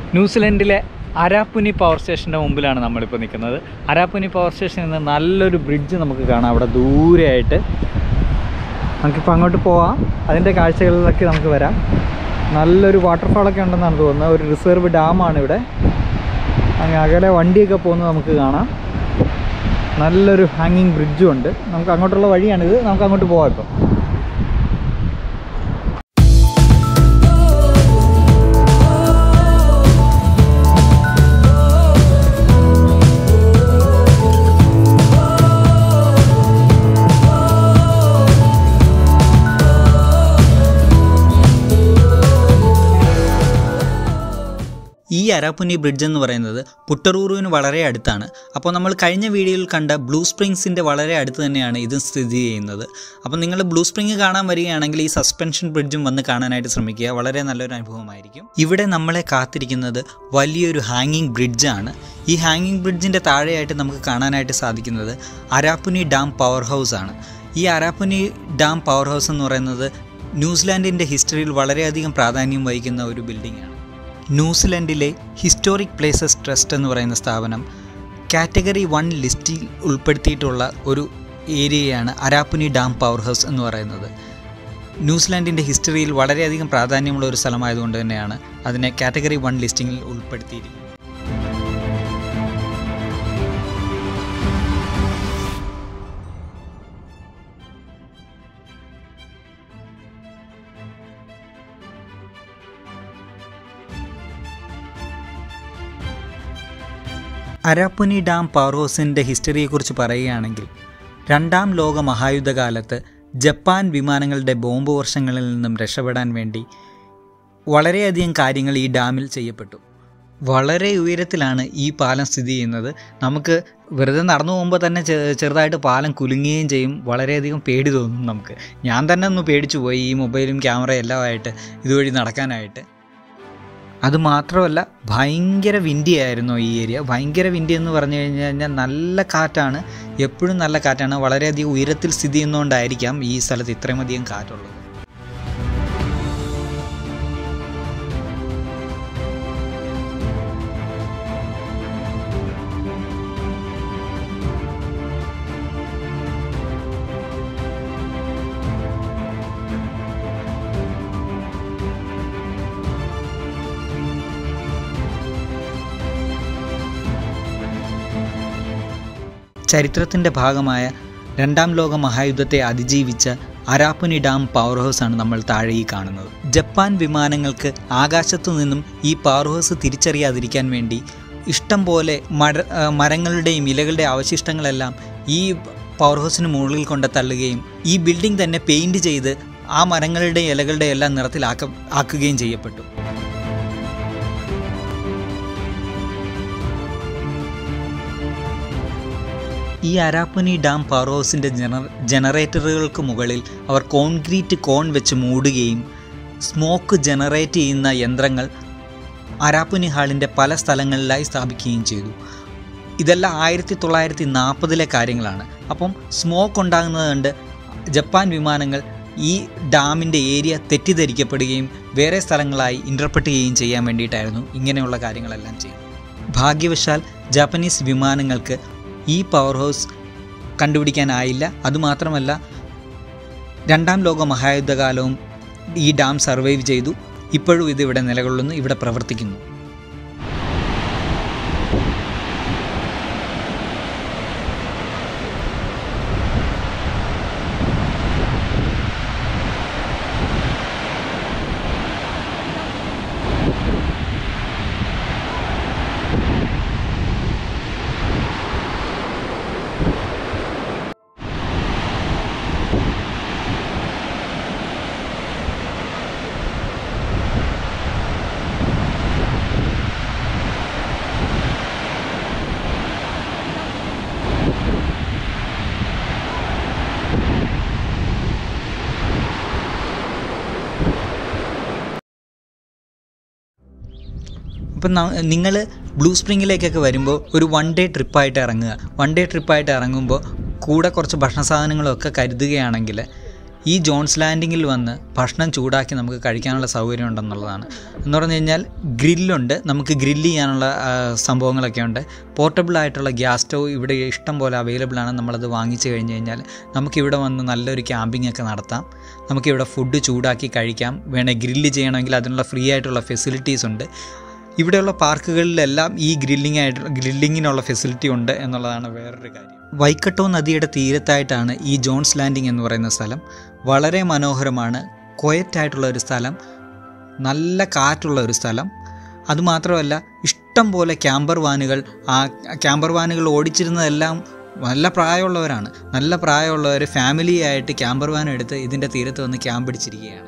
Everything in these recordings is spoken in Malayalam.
ന്യൂസിലൻഡിലെ അരാപ്പുനി പവർ സ്റ്റേഷൻ്റെ മുമ്പിലാണ് നമ്മളിപ്പോൾ നിൽക്കുന്നത് അരാപ്പുനി പവർ സ്റ്റേഷനിൽ നിന്ന് നല്ലൊരു ബ്രിഡ്ജ് നമുക്ക് കാണാം അവിടെ ദൂരെയായിട്ട് നമുക്കിപ്പോൾ അങ്ങോട്ട് പോവാം അതിൻ്റെ കാഴ്ചകളിലൊക്കെ നമുക്ക് വരാം നല്ലൊരു വാട്ടർഫാളൊക്കെ ഉണ്ടെന്നാണ് തോന്നുന്നത് ഒരു റിസർവ് ഡാമാണ് ഇവിടെ അങ്ങ് അകലെ വണ്ടിയൊക്കെ പോകുന്നത് നമുക്ക് കാണാം നല്ലൊരു ഹാങ്ങിങ് ബ്രിഡ്ജും ഉണ്ട് നമുക്ക് അങ്ങോട്ടുള്ള വഴിയാണിത് നമുക്ക് അങ്ങോട്ട് പോവാം ഇപ്പോൾ ഈ അരാപ്പുനി ബ്രിഡ്ജ് എന്ന് പറയുന്നത് പുട്ടറൂറുവിന് വളരെ അടുത്താണ് അപ്പോൾ നമ്മൾ കഴിഞ്ഞ വീഡിയോയിൽ കണ്ട ബ്ലൂ സ്പ്രിങ്സിൻ്റെ വളരെ അടുത്ത് തന്നെയാണ് ഇത് സ്ഥിതി ചെയ്യുന്നത് അപ്പോൾ നിങ്ങൾ ബ്ലൂ സ്പ്രിങ് കാണാൻ വരികയാണെങ്കിൽ ഈ സസ്പെൻഷൻ ബ്രിഡ്ജും വന്ന് കാണാനായിട്ട് ശ്രമിക്കുക വളരെ നല്ലൊരു അനുഭവമായിരിക്കും ഇവിടെ നമ്മളെ കാത്തിരിക്കുന്നത് വലിയൊരു ഹാങ്ങിങ് ബ്രിഡ്ജാണ് ഈ ഹാങ്ങിങ് ബ്രിഡ്ജിൻ്റെ താഴെയായിട്ട് നമുക്ക് കാണാനായിട്ട് സാധിക്കുന്നത് അരാപ്പുനി ഡാം പവർ ഹൗസ് ആണ് ഈ അരാപ്പുനി ഡാം പവർ ഹൗസ് എന്ന് പറയുന്നത് ന്യൂസിലാൻഡിൻ്റെ ഹിസ്റ്ററിയിൽ വളരെയധികം പ്രാധാന്യം വഹിക്കുന്ന ഒരു ബിൽഡിംഗാണ് ന്യൂസിലൻഡിലെ ഹിസ്റ്റോറിക് പ്ലേസസ് ട്രസ്റ്റ് എന്ന് പറയുന്ന സ്ഥാപനം കാറ്റഗറി വൺ ലിസ്റ്റിൽ ഉൾപ്പെടുത്തിയിട്ടുള്ള ഒരു ഏരിയയാണ് അരാപ്പുനി ഡാം പവർ ഹൗസ് എന്ന് പറയുന്നത് ന്യൂസിലാൻഡിൻ്റെ ഹിസ്റ്ററിയിൽ വളരെയധികം പ്രാധാന്യമുള്ള ഒരു സ്ഥലമായതുകൊണ്ട് തന്നെയാണ് അതിനെ കാറ്റഗറി വൺ ലിസ്റ്റിങ്ങിൽ ഉൾപ്പെടുത്തിയിരിക്കുന്നത് അരാപ്പുനി ഡാം പവർ ഹൗസിൻ്റെ ഹിസ്റ്ററിയെക്കുറിച്ച് പറയുകയാണെങ്കിൽ രണ്ടാം ലോക മഹായുദ്ധകാലത്ത് ജപ്പാൻ വിമാനങ്ങളുടെ ബോംബ് വർഷങ്ങളിൽ നിന്നും രക്ഷപ്പെടാൻ വേണ്ടി വളരെയധികം കാര്യങ്ങൾ ഈ ഡാമിൽ ചെയ്യപ്പെട്ടു വളരെ ഉയരത്തിലാണ് ഈ പാലം സ്ഥിതി ചെയ്യുന്നത് നമുക്ക് വെറുതെ നടന്നു പോകുമ്പോൾ തന്നെ ചെ- ചെറുതായിട്ട് പാലം കുലുങ്ങുകയും ചെയ്യും വളരെയധികം പേടി തോന്നും നമുക്ക് ഞാൻ തന്നെ ഒന്ന് പേടിച്ചു പോയി ഈ മൊബൈലും ക്യാമറയും എല്ലാമായിട്ട് ഇതുവഴി നടക്കാനായിട്ട് അതുമാത്രമല്ല ഭയങ്കര വിൻഡി ആയിരുന്നു ഈ ഏരിയ ഭയങ്കര വിൻഡി എന്ന് പറഞ്ഞു കഴിഞ്ഞ് കഴിഞ്ഞാൽ നല്ല കാറ്റാണ് എപ്പോഴും നല്ല കാറ്റാണ് വളരെയധികം ഉയരത്തിൽ സ്ഥിതി ചെയ്യുന്നതുകൊണ്ടായിരിക്കാം ഈ സ്ഥലത്ത് ഇത്രയും അധികം കാറ്റുള്ളത് ചരിത്രത്തിൻ്റെ ഭാഗമായ രണ്ടാം ലോക മഹായുദ്ധത്തെ അതിജീവിച്ച അരാപ്പുനി ഡാം പവർ ഹൗസ് ആണ് നമ്മൾ താഴെ ഈ കാണുന്നത് ജപ്പാൻ വിമാനങ്ങൾക്ക് ആകാശത്തു നിന്നും ഈ പവർ ഹൗസ് തിരിച്ചറിയാതിരിക്കാൻ വേണ്ടി ഇഷ്ടം പോലെ മര ആ, മരങ്ങളുടെയും ഇലകളുടെ അവശിഷ്ടങ്ങളെല്ലാം ഈ പവർ ഹൗസിന് മുകളിൽ കൊണ്ട് തള്ളുകയും ഈ ബിൽഡിംഗ് തന്നെ പെയിൻറ് ചെയ്ത് ആ മരങ്ങളുടെ ഇലകളുടെ എല്ലാം നിറത്തിലാക്ക ആക്കുകയും ചെയ്യപ്പെട്ടു ഈ അരാപ്പനി ഡാം പവർ ഹൗസിൻ്റെ ജനറ ജനറേറ്ററുകൾക്ക് മുകളിൽ അവർ കോൺക്രീറ്റ് കോൺ വെച്ച് മൂടുകയും സ്മോക്ക് ജനറേറ്റ് ചെയ്യുന്ന യന്ത്രങ്ങൾ അരാപ്പുനി ഹാളിൻ്റെ പല സ്ഥലങ്ങളിലായി സ്ഥാപിക്കുകയും ചെയ്തു ഇതെല്ലാം ആയിരത്തി തൊള്ളായിരത്തി നാൽപ്പതിലെ കാര്യങ്ങളാണ് അപ്പം സ്മോക്ക് ഉണ്ടാകുന്നത് കണ്ട് ജപ്പാൻ വിമാനങ്ങൾ ഈ ഡാമിൻ്റെ ഏരിയ തെറ്റിദ്ധരിക്കപ്പെടുകയും വേറെ സ്ഥലങ്ങളായി ഇൻ്റർപ്രറ്റ് ചെയ്യുകയും ചെയ്യാൻ വേണ്ടിയിട്ടായിരുന്നു ഇങ്ങനെയുള്ള കാര്യങ്ങളെല്ലാം ചെയ്യുന്നത് ഭാഗ്യവശാൽ ജാപ്പനീസ് വിമാനങ്ങൾക്ക് ഈ പവർ ഹൗസ് കണ്ടുപിടിക്കാനായില്ല അതുമാത്രമല്ല രണ്ടാം ലോക മഹായുദ്ധകാലവും ഈ ഡാം സർവൈവ് ചെയ്തു ഇപ്പോഴും ഇത് ഇവിടെ നിലകൊള്ളുന്നു ഇവിടെ പ്രവർത്തിക്കുന്നു ഇപ്പം നിങ്ങൾ ബ്ലൂ സ്പ്രിങ്ങിലേക്കൊക്കെ വരുമ്പോൾ ഒരു വൺ ഡേ ട്രിപ്പായിട്ട് ഇറങ്ങുക വൺ ഡേ ട്രിപ്പായിട്ട് ഇറങ്ങുമ്പോൾ കൂടെ കുറച്ച് ഭക്ഷണ സാധനങ്ങളൊക്കെ കരുതുകയാണെങ്കിൽ ഈ ജോൺസ് ലാൻഡിങ്ങിൽ വന്ന് ഭക്ഷണം ചൂടാക്കി നമുക്ക് കഴിക്കാനുള്ള സൗകര്യം ഉണ്ടെന്നുള്ളതാണ് എന്ന് പറഞ്ഞു കഴിഞ്ഞാൽ ഗ്രില്ലുണ്ട് നമുക്ക് ഗ്രില്ല് ചെയ്യാനുള്ള ആ, സംഭവങ്ങളൊക്കെ ഉണ്ട് പോർട്ടബിൾ ആയിട്ടുള്ള ഗ്യാസ് സ്റ്റവ് ഇവിടെ ഇഷ്ടം പോലെ അവൈലബിൾ ആണ് നമ്മളത് വാങ്ങിച്ചു കഴിഞ്ഞ് കഴിഞ്ഞാൽ നമുക്കിവിടെ വന്ന് നല്ലൊരു ക്യാമ്പിംഗ് ഒക്കെ നടത്താം നമുക്കിവിടെ ഫുഡ് ചൂടാക്കി കഴിക്കാം വേണേൽ ഗ്രില്ല് ചെയ്യണമെങ്കിൽ അതിനുള്ള ഫ്രീ ആയിട്ടുള്ള ഫെസിലിറ്റീസ് ഉണ്ട് ഇവിടെയുള്ള പാർക്കുകളിലെല്ലാം ഈ ഗ്രില്ലിംഗ് ആയിട്ട് ഗ്രില്ലിങ്ങിനുള്ള ഫെസിലിറ്റി ഉണ്ട് എന്നുള്ളതാണ് വേറൊരു കാര്യം വൈക്കട്ടോ നദിയുടെ തീരത്തായിട്ടാണ് ഈ ജോൺസ് ലാൻഡിംഗ് എന്ന് പറയുന്ന സ്ഥലം വളരെ മനോഹരമാണ് ക്വയറ്റായിട്ടുള്ള ഒരു സ്ഥലം നല്ല കാറ്റുള്ള ഒരു സ്ഥലം അതുമാത്രമല്ല ഇഷ്ടം പോലെ ക്യാമ്പർ വാനുകൾ ആ ക്യാമ്പർ വാനുകൾ ഓടിച്ചിരുന്നതെല്ലാം നല്ല പ്രായമുള്ളവരാണ് നല്ല പ്രായമുള്ളവർ ഫാമിലിയായിട്ട് ക്യാമ്പർ വാൻ എടുത്ത് ഇതിൻ്റെ തീരത്ത് വന്ന് ക്യാമ്പ് അടിച്ചിരിക്കുകയാണ്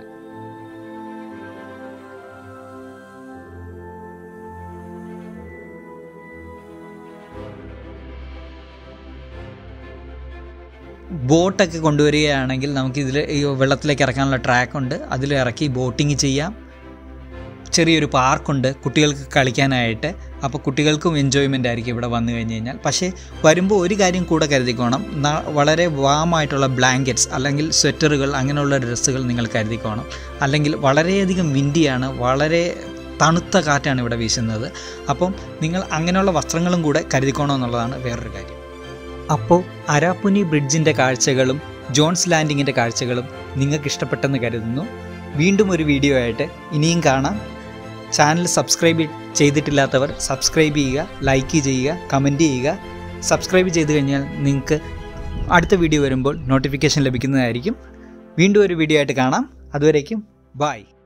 ബോട്ടൊക്കെ കൊണ്ടുവരികയാണെങ്കിൽ നമുക്കിതിൽ ഈ വെള്ളത്തിലേക്ക് ഇറക്കാനുള്ള ട്രാക്കുണ്ട് അതിൽ ഇറക്കി ബോട്ടിങ് ചെയ്യാം ചെറിയൊരു പാർക്കുണ്ട് കുട്ടികൾക്ക് കളിക്കാനായിട്ട് അപ്പോൾ കുട്ടികൾക്കും എൻജോയ്മെൻ്റ് ആയിരിക്കും ഇവിടെ വന്നു കഴിഞ്ഞ് കഴിഞ്ഞാൽ പക്ഷേ വരുമ്പോൾ ഒരു കാര്യം കൂടെ കരുതിക്കോണം ന- വളരെ വാമായിട്ടുള്ള ബ്ലാങ്കറ്റ്സ് അല്ലെങ്കിൽ സ്വെറ്ററുകൾ അങ്ങനെയുള്ള ഡ്രസ്സുകൾ നിങ്ങൾ കരുതിക്കോണം അല്ലെങ്കിൽ വളരെയധികം വിൻഡിയാണ് വളരെ തണുത്ത കാറ്റാണ് ഇവിടെ വീശുന്നത് അപ്പം നിങ്ങൾ അങ്ങനെയുള്ള വസ്ത്രങ്ങളും കൂടെ കരുതിക്കോണം എന്നുള്ളതാണ് വേറൊരു കാര്യം അപ്പോൾ അരാപ്പുനി ബ്രിഡ്ജിൻ്റെ കാഴ്ചകളും ജോൺസ് ലാൻഡിങ്ങിൻ്റെ കാഴ്ചകളും നിങ്ങൾക്ക് ഇഷ്ടപ്പെട്ടെന്ന് കരുതുന്നു വീണ്ടും ഒരു വീഡിയോ ആയിട്ട് ഇനിയും കാണാം ചാനൽ സബ്സ്ക്രൈബ് ചെയ്തിട്ടില്ലാത്തവർ സബ്സ്ക്രൈബ് ചെയ്യുക ലൈക്ക് ചെയ്യുക കമൻറ്റ് ചെയ്യുക സബ്സ്ക്രൈബ് ചെയ്ത് കഴിഞ്ഞാൽ നിങ്ങൾക്ക് അടുത്ത വീഡിയോ വരുമ്പോൾ നോട്ടിഫിക്കേഷൻ ലഭിക്കുന്നതായിരിക്കും വീണ്ടും ഒരു വീഡിയോ ആയിട്ട് കാണാം അതുവരേക്കും ബായ്